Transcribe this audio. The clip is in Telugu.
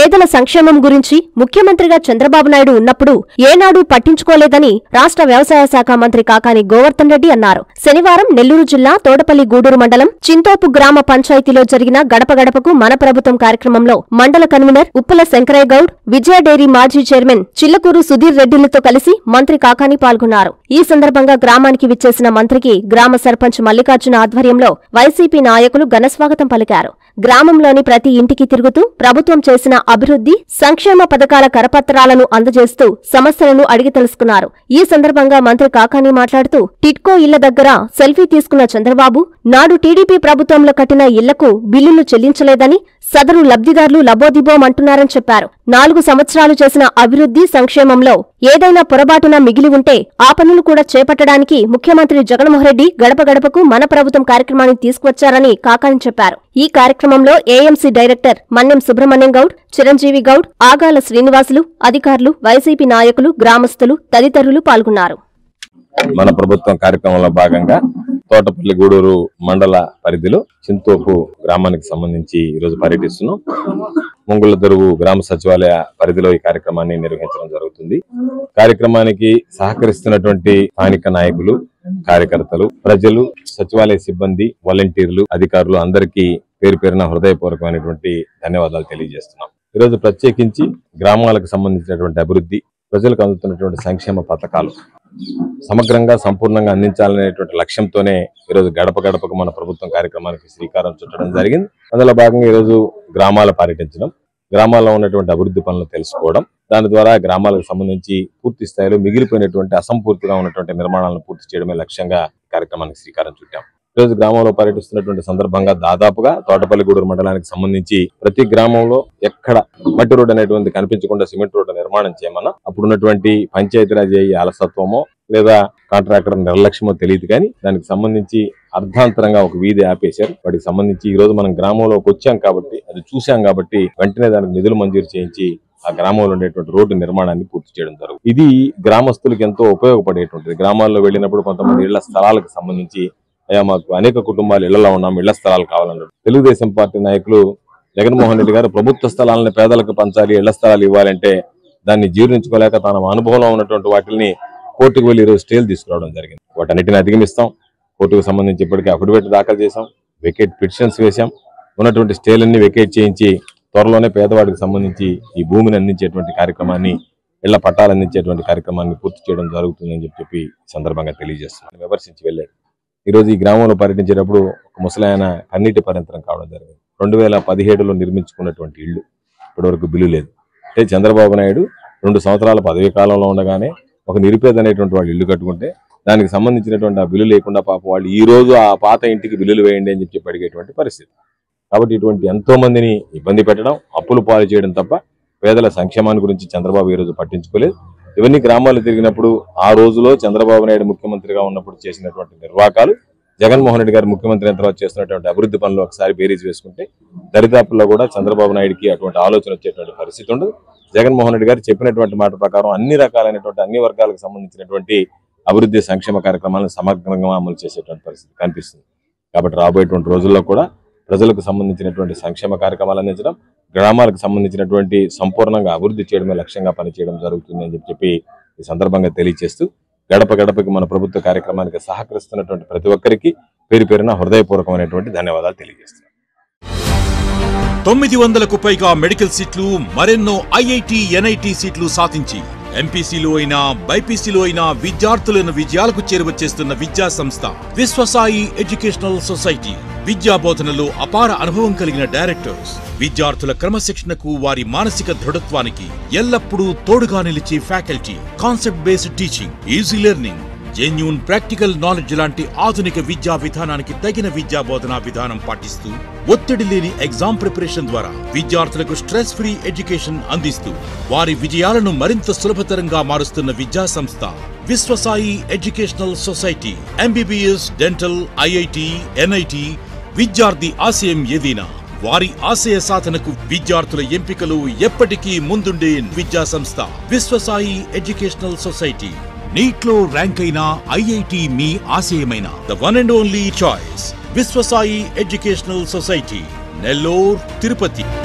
పేదల సంక్షేమం గురించి ముఖ్యమంత్రిగా చంద్రబాబు నాయుడు ఉన్నప్పుడు ఏనాడు పట్టించుకోలేదని రాష్ట్ర వ్యవసాయ శాఖ మంత్రి కాకాని గోవర్ధన్ రెడ్డి అన్నారు శనివారం నెల్లూరు జిల్లా తోటపల్లి గూడూరు మండలం చింతోపు గ్రామ పంచాయతీలో జరిగిన గడప గడపకు మన ప్రభుత్వం కార్యక్రమంలో మండల కన్వీనర్ ఉప్పల శంకరయ్య గౌడ్ విజయ డైరీ మాజీ చైర్మన్ చిల్లకూరు సుధీర్ రెడ్డిలతో కలిసి మంత్రి కాకాని పాల్గొన్నారు ఈ సందర్భంగా గ్రామానికి విచ్చేసిన మంత్రికి గ్రామ సర్పంచ్ మల్లికార్జున ఆధ్వర్యంలో వైసీపీ నాయకులు ఘనస్వాగతం పలికారు గ్రామంలోని ప్రతి ఇంటికి తిరుగుతూ ప్రభుత్వం చేసిన అభివృద్ధి సంక్షేమ పథకాల కరపత్రాలను అందజేస్తూ సమస్యలను అడిగి తెలుసుకున్నారు ఈ సందర్భంగా మంత్రి కాకాని మాట్లాడుతూ టిట్కో ఇళ్ల దగ్గర సెల్ఫీ తీసుకున్న చంద్రబాబు నాడు టీడీపీ ప్రభుత్వంలో కట్టిన ఇళ్లకు బిల్లులు చెల్లించలేదని సదరు లబ్ధిదారులు లబోదిబోమంటున్నారని చెప్పారు నాలుగు సంవత్సరాలు చేసిన అభివృద్ధి సంక్షేమంలో ఏదైనా పొరపాటున మిగిలి ఉంటే ఆ పనులు కూడా చేపట్టడానికి ముఖ్యమంత్రి జగన్మోహన్ రెడ్డి గడప గడపకు మన ప్రభుత్వం కార్యక్రమాన్ని తీసుకువచ్చారని కాకాని చెప్పారు ఈ కార్యక్రమంలో ఏఎంసీ డైరెక్టర్ మన్నెం సుబ్రహ్మణ్యం గౌడ్ చిరంజీవి గౌడ్ ఆగాల శ్రీనివాసులు అధికారులు వైసీపీ నాయకులు గ్రామస్తులు తదితరులు పాల్గొన్నారు మన ప్రభుత్వం కార్యక్రమంలో భాగంగా తోటపల్లి గూడూరు మండల పరిధిలో చింతోపు గ్రామానికి సంబంధించి ఈరోజు పర్యటిస్తున్నాం ముంగుల దరువు గ్రామ సచివాలయ పరిధిలో ఈ కార్యక్రమాన్ని నిర్వహించడం జరుగుతుంది కార్యక్రమానికి సహకరిస్తున్నటువంటి స్థానిక నాయకులు కార్యకర్తలు ప్రజలు సచివాలయ సిబ్బంది వాలంటీర్లు అధికారులు అందరికీ పేరు పేరున హృదయపూర్వకమైనటువంటి ధన్యవాదాలు తెలియజేస్తున్నాం ఈరోజు ప్రత్యేకించి గ్రామాలకు సంబంధించినటువంటి అభివృద్ధి ప్రజలకు అందుతున్నటువంటి సంక్షేమ పథకాలు సమగ్రంగా సంపూర్ణంగా అందించాలనేటువంటి లక్ష్యంతోనే ఈరోజు గడప గడపకు మన ప్రభుత్వం కార్యక్రమానికి శ్రీకారం చుట్టడం జరిగింది అందులో భాగంగా ఈరోజు గ్రామాల పర్యటించడం గ్రామాల్లో ఉన్నటువంటి అభివృద్ధి పనులు తెలుసుకోవడం దాని ద్వారా గ్రామాలకు సంబంధించి పూర్తి స్థాయిలో మిగిలిపోయినటువంటి అసంపూర్తిగా ఉన్నటువంటి నిర్మాణాలను పూర్తి చేయడమే లక్ష్యంగా ఈ కార్యక్రమానికి శ్రీకారం చుట్టాం ఈరోజు గ్రామంలో పర్యటిస్తున్నటువంటి సందర్భంగా దాదాపుగా తోటపల్లి గూడూరు మండలానికి సంబంధించి ప్రతి గ్రామంలో ఎక్కడ మట్టి రోడ్డు అనేటువంటి కనిపించకుండా సిమెంట్ రోడ్డు నిర్మాణం చేయమన్నా అప్పుడున్నటువంటి పంచాయతీరాజ్ అయ్యే అలసత్వమో లేదా కాంట్రాక్టర్ నిర్లక్ష్యమో తెలియదు కానీ దానికి సంబంధించి అర్ధాంతరంగా ఒక వీధి ఆపేశారు వాటికి సంబంధించి ఈ రోజు మనం గ్రామంలోకి వచ్చాం కాబట్టి అది చూశాం కాబట్టి వెంటనే దానికి నిధులు మంజూరు చేయించి ఆ గ్రామంలో ఉండేటువంటి రోడ్డు నిర్మాణాన్ని పూర్తి చేయడం జరుగుతుంది ఇది గ్రామస్తులకు ఎంతో ఉపయోగపడేటువంటిది గ్రామాల్లో వెళ్ళినప్పుడు కొంతమంది ఇళ్ల స్థలాలకు సంబంధించి అయ్యా మాకు అనేక కుటుంబాలు ఇళ్లలో ఉన్నాం ఇళ్ల స్థలాలు కావాలన్నారు తెలుగుదేశం పార్టీ నాయకులు జగన్మోహన్ రెడ్డి గారు ప్రభుత్వ స్థలాలను పేదలకు పంచాలి ఇళ్ల స్థలాలు ఇవ్వాలంటే దాన్ని జీర్ణించుకోలేక తన అనుభవంలో ఉన్నటువంటి వాటిని కోర్టుకు వెళ్లి ఈరోజు స్టేలు తీసుకురావడం జరిగింది వాటన్నిటిని అధిగమిస్తాం కోర్టుకు సంబంధించి ఇప్పటికే అఫిడవిట్ దాఖలు చేశాం వెకేట్ పిటిషన్స్ వేశాం ఉన్నటువంటి స్టేలన్నీ వెకేట్ చేయించి త్వరలోనే పేదవాడికి సంబంధించి ఈ భూమిని అందించేటువంటి కార్యక్రమాన్ని ఇళ్ల పట్టాలు అందించేటువంటి కార్యక్రమాన్ని పూర్తి చేయడం జరుగుతుందని చెప్పి చెప్పి ఈ సందర్భంగా తెలియజేస్తున్నాను విమర్శించి వెళ్ళారు ఈ రోజు ఈ గ్రామంలో పర్యటించేటప్పుడు ఒక ముసలాయన కన్నీటి పర్యంతరం కావడం జరిగింది రెండు వేల పదిహేడులో నిర్మించుకున్నటువంటి ఇల్లు ఇప్పటివరకు బిల్లు లేదు అంటే చంద్రబాబు నాయుడు రెండు సంవత్సరాల పదవీ కాలంలో ఉండగానే ఒక నిరుపేద అనేటువంటి వాళ్ళు ఇల్లు కట్టుకుంటే దానికి సంబంధించినటువంటి ఆ బిల్లు లేకుండా పాప వాళ్ళు ఈ రోజు ఆ పాత ఇంటికి బిల్లులు వేయండి అని చెప్పి అడిగేటువంటి పరిస్థితి కాబట్టి ఇటువంటి ఎంతో మందిని ఇబ్బంది పెట్టడం అప్పులు పాలు చేయడం తప్ప పేదల సంక్షేమాన్ని గురించి చంద్రబాబు ఈ రోజు పట్టించుకోలేదు ఇవన్నీ గ్రామాలు తిరిగినప్పుడు ఆ రోజులో చంద్రబాబు నాయుడు ముఖ్యమంత్రిగా ఉన్నప్పుడు చేసినటువంటి నిర్వాకాలు జగన్మోహన్ రెడ్డి గారు ముఖ్యమంత్రి అయిన తర్వాత చేస్తున్నటువంటి అభివృద్ధి పనులు ఒకసారి బేరీజ్ వేసుకుంటే దరిదాపుల్లో కూడా చంద్రబాబు నాయుడుకి అటువంటి ఆలోచన వచ్చేటువంటి పరిస్థితి ఉండదు జగన్మోహన్ రెడ్డి గారు చెప్పినటువంటి మాట ప్రకారం అన్ని రకాలైనటువంటి అన్ని వర్గాలకు సంబంధించినటువంటి అభివృద్ధి సంక్షేమ కార్యక్రమాలను సమగ్రంగా అమలు చేసేటువంటి పరిస్థితి కనిపిస్తుంది కాబట్టి రాబోయేటువంటి రోజుల్లో కూడా ప్రజలకు సంబంధించినటువంటి సంక్షేమ కార్యక్రమాలు అందించడం గ్రామాలకు సంబంధించినటువంటి సంపూర్ణంగా అభివృద్ధి చేయడమే లక్ష్యంగా పనిచేయడం జరుగుతుంది అని చెప్పి చెప్పి ఈ సందర్భంగా తెలియజేస్తూ గడప గడపకి మన ప్రభుత్వ కార్యక్రమానికి సహకరిస్తున్నటువంటి ప్రతి ఒక్కరికి పేరు పేరున హృదయపూర్వకమైనటువంటి ధన్యవాదాలు తెలియజేస్తున్నాను తొమ్మిది వందలకు పైగా మెడికల్ సీట్లు మరెన్నో ఐఐటి ఎన్ఐటి సీట్లు సాధించి ఎంపీసీలో అయినా బైపీసీలో అయినా విద్యార్థులను విజయాలకు చేరువచేస్తున్న విద్యా సంస్థ విశ్వసాయి ఎడ్యుకేషనల్ సొసైటీ విద్యా బోధనలో అపార అనుభవం కలిగిన డైరెక్టర్స్ విద్యార్థుల క్రమశిక్షణకు వారి మానసిక దృఢత్వానికి ఎల్లప్పుడూ తోడుగా నిలిచే faculty concept based teaching easy learning genuine practical knowledge లాంటి ఆధునిక విద్యా విధానానికి తగిన విద్యా బోధనా విధానం పాటిస్తూ ఒత్తిడి లేని ఎగ్జామ్ ప్రిపరేషన్ ద్వారా విద్యార్థులకు స్ట్రెస్ ఫ్రీ ఎడ్యుకేషన్ అందిస్తూ వారి విజయాలను మరింత సులభతరంగా మారుస్తున్న విద్యా సంస్థ Viswasai educational society MBBS dental IIT NIT విద్యార్థి ఆశయం ఏదైనా వారి ఆశయ సాధనకు విద్యార్థుల ఎంపికలు ఎప్పటికీ ముందుండే విద్యా సంస్థ విశ్వసాయి ఎడ్యుకేషనల్ సొసైటీ నీట్ లో ర్యాంక్ అయిన ఐఐటి మీ ఆశయమైన the one and only choice Viswasai educational society Nellore Tirupati